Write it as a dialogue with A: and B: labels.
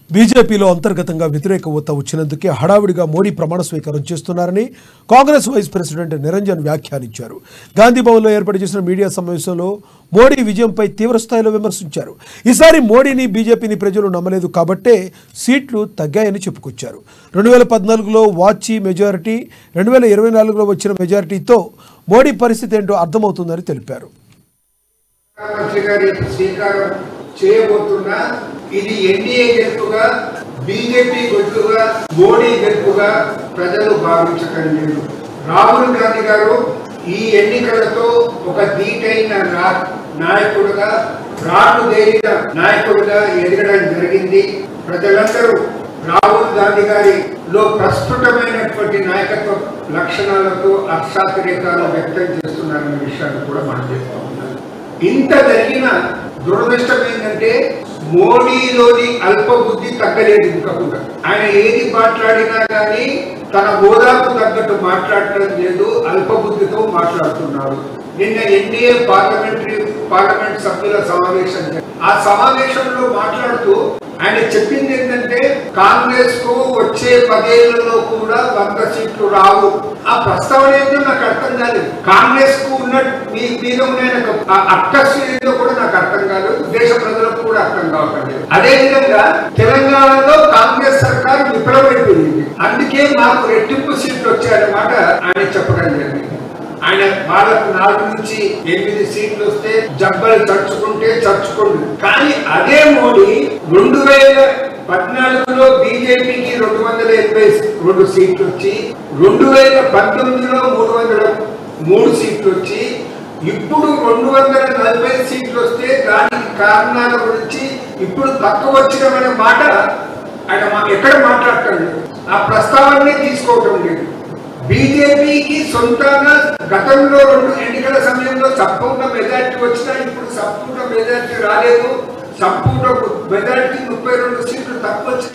A: బీజేపీలో అంతర్గతంగా వ్యతిరేక ఊత వచ్చినందుకే హడావిడిగా మోడీ ప్రమాణ స్వీకారం చేస్తున్నారని కాంగ్రెస్ వైస్ ప్రెసిడెంట్ నిరంజన్ వ్యాఖ్యానించారు గాంధీ భవన్లో ఏర్పాటు చేసిన మీడియా సమావేశంలో మోడీ విజయంపై తీవ్రస్థాయిలో విమర్శించారు ఈసారి మోడీని బీజేపీని ప్రజలు నమ్మలేదు కాబట్టే సీట్లు తగ్గాయని చెప్పుకొచ్చారు రెండు వేల పద్నాలుగులో వాచి మెజారిటీ రెండు వేల ఇరవై నాలుగులో వచ్చిన మెజారిటీతో మోడీ పరిస్థితి ఏంటో అర్థమవుతుందని తెలిపారు
B: ప్రధానమంత్రి గారి స్వీకారం చేయబోతున్నా ఇది ఎన్డీఏ గెలుపుగా బీజేపీ గెలుపుగా మోడీ గెలుపుగా ప్రజలు భావించకండి రాహుల్ గాంధీ గారు ఈ ఎన్నికలతో ఒక ధీటైన రా- నాయకుడుగా రాటు దేరిన నాయకుడుగా ఎదగడం జరిగింది ప్రజలందరూ రాహుల్ గాంధీ గారిలో ప్రస్ఫుటమైనటువంటి నాయకత్వ లక్షణాలతో హర్షాతిరేకాలు వ్యక్తం చేస్తున్నారనే విషయాన్ని కూడా మనం చేస్తూ ఉన్నాం ఇంత జరిగిన దురదృష్టం ఏంటంటే మోడీలోని అల్ప బుద్ధి తగ్గలేదు ఇంకా కూడా ఆయన ఏది మాట్లాడినా కానీ తన హోదాకు తగ్గట్టు మాట్లాడటం లేదు అల్ప బుద్ధితో మాట్లాడుతున్నాడు నిన్న ఎన్డీఏ పార్లమెంటరీ పార్లమెంట్ సభ్యుల సమావేశం జరిగింది. ఆ సమావేశంలో మాట్లాడుతూ ఆయన చెప్పింది ఏంటంటే కాంగ్రెస్ కు వచ్చే పదేళ్లలో కూడా వంద సీట్లు రావు ఆ ప్రస్తావన ఏంటో నాకు అర్థం కాలేదు కాంగ్రెస్ కు ఉన్న మీ మీద ఉన్న ఆ అక్కసు ఏంటో కూడా నాకు అర్థం కాలేదు దేశ ప్రజలకు కూడా అర్థం కావట్లేదు అదే విధంగా తెలంగాణలో కాంగ్రెస్ సర్కార్ విఫలమైపోయింది అందుకే మాకు రెట్టింపు సీట్లు వచ్చాయన్నమాట ఆయన చెప్పడం జరిగింది ఆయన వాళ్ళకు నాలుగు నుంచి ఎనిమిది సీట్లు వస్తే జబ్బలు చర్చుకుంటే చర్చుకోండి కానీ అదే మోడీ రెండు వేల పద్నాలుగులో బీజేపీకి రెండు వందల ఎనభై రెండు సీట్లు వచ్చి రెండు వేల పంతొమ్మిదిలో మూడు వందల మూడు సీట్లు వచ్చి ఇప్పుడు రెండు వందల నలభై సీట్లు వస్తే దానికి కారణాల గురించి ఇప్పుడు తక్కువ వచ్చినమనే మాట ఆయన మా- ఎక్కడ మాట్లాడటం ఆ ప్రస్తావనే తీసుకోవటం లేదు బీజేపీకి సొంతంగా గతంలో రెండు ఎన్నికల సమయంలో సంపూర్ణ మెజార్టీ వచ్చినా ఇప్పుడు సంపూర్ణ మెజార్టీ రాలేదు సంపూర్ణ మెజార్టీ ముప్పై రెండు సీట్లు తక్కువ వచ్చినాయి